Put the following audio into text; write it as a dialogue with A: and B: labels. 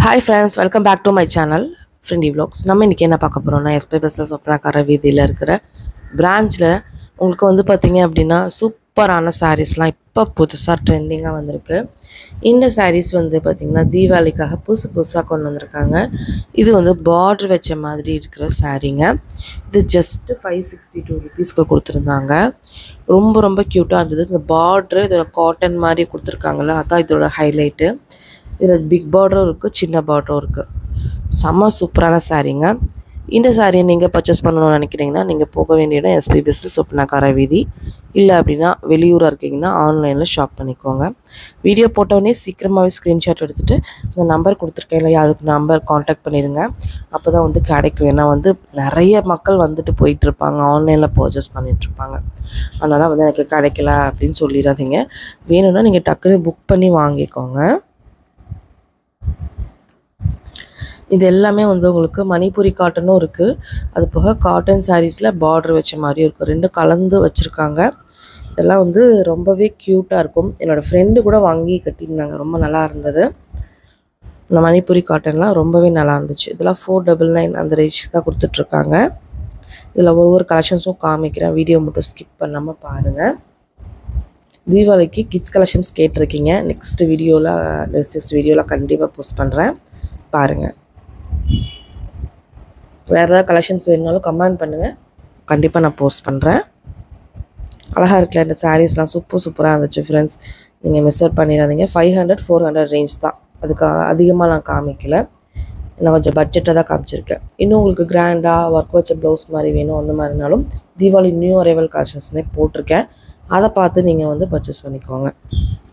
A: hi friends welcome back to my channel friendy vlogs நம்ம இன்றைக்கி என்ன பார்க்க போகிறோம்னா எஸ்பி பிஸ்னஸ் ஒப்பனாக்கார வீதியில் இருக்கிற பிரான்ச்சில் உங்களுக்கு வந்து பார்த்தீங்க அப்படின்னா சூப்பரான சாரீஸ்லாம் இப்போ புதுசாக ட்ரெண்டிங்காக வந்திருக்கு இந்த சாரீஸ் வந்து பார்த்திங்கன்னா தீபாவளிக்காக புதுசு புதுசாக கொண்டு வந்திருக்காங்க இது வந்து பார்டர் வச்ச மாதிரி இருக்கிற சாரீங்க இது ஜஸ்ட்டு ஃபைவ் சிக்ஸ்டி டூ ருபீஸ்க்கு கொடுத்துருந்தாங்க ரொம்ப ரொம்ப க்யூட்டாக இருந்தது இந்த பார்ட்ரு இதில் காட்டன் மாதிரி கொடுத்துருக்காங்கல்ல அதான் இதோட ஹைலைட்டு இதில் பிக் பார்டரும் இருக்குது சின்ன பார்டரும் இருக்குது செம்ம சூப்பரான சாரீங்க இந்த சாரியை நீங்கள் பர்ச்சேஸ் பண்ணணும்னு நினைக்கிறீங்கன்னா நீங்கள் போக வேண்டிய இடம் எஸ்பி பிஸ்னஸ் ஒப்பனாக்கார வீதி இல்லை அப்படின்னா வெளியூராக இருக்கீங்கன்னா ஆன்லைனில் ஷாப் பண்ணிக்கோங்க வீடியோ போட்டோடனே சீக்கிரமாகவே ஸ்க்ரீன்ஷாட் எடுத்துகிட்டு இந்த நம்பர் கொடுத்துருக்கேன் இல்லையா அதுக்கு நம்பர் காண்டாக்ட் பண்ணிடுங்க அப்போ தான் வந்து கிடைக்கும் ஏன்னா வந்து நிறைய மக்கள் வந்துட்டு போயிட்டு இருப்பாங்க ஆன்லைனில் பர்ச்சேஸ் பண்ணிட்டு இருப்பாங்க அதனால் வந்து எனக்கு கிடைக்கல அப்படின்னு சொல்லிடாதீங்க வேணும்னா நீங்கள் டக்குன்னு புக் பண்ணி வாங்கிக்கோங்க இது எல்லாமே வந்து உங்களுக்கு மணிப்புரி காட்டனும் இருக்குது அது போக காட்டன் சாரீஸில் பார்டர் வச்ச மாதிரியும் இருக்குது ரெண்டும் கலந்து வச்சுருக்காங்க இதெல்லாம் வந்து ரொம்பவே க்யூட்டாக இருக்கும் என்னோடய ஃப்ரெண்டு கூட வாங்கி கட்டியிருந்தாங்க ரொம்ப நல்லா இருந்தது இந்த மணிப்புரி காட்டன்லாம் ரொம்பவே நல்லா இருந்துச்சு இதெல்லாம் ஃபோர் டபுள் நைன் அந்த ரேஞ்ச் தான் கொடுத்துட்ருக்காங்க இதில் ஒரு ஒரு கலெக்ஷன்ஸும் காமிக்கிறேன் வீடியோ மட்டும் ஸ்கிப் பண்ணாமல் பாருங்கள் தீபாவளிக்கு கிட்ஸ் கலெக்ஷன்ஸ் கேட்டிருக்கீங்க நெக்ஸ்ட் வீடியோவில் நெக்ஸ்ட் வீடியோவில் கண்டிப்பாக போஸ்ட் பண்ணுறேன் பாருங்கள் வேறு ஏதாவது கலெக்ஷன்ஸ் வேணுனாலும் கமெண்ட் பண்ணுங்கள் கண்டிப்பாக நான் போஸ்ட் பண்ணுறேன் அழகாக இருக்குல்ல இந்த சாரீஸ்லாம் சூப்பர் சூப்பராக இருந்துச்சு ஃப்ரெண்ட்ஸ் நீங்கள் மிஸ் அவுட் பண்ணிடாதீங்க five hundred four hundred range தான் அதுக்கு அதிகமாக நான் காமிக்கல நான் கொஞ்சம் பட்ஜெட்டாக தான் காமிச்சிருக்கேன் இன்னும் உங்களுக்கு கிராண்டாக ஒர்க் வச்ச ப்ளவுஸ் மாதிரி வேணும் அந்த மாதிரினாலும் தீபாவளி நியூ அரைவல் கலெக்ஷன்ஸ்னே போட்டிருக்கேன் அதை பார்த்து நீங்கள் வந்து பர்ச்சேஸ் பண்ணிக்கோங்க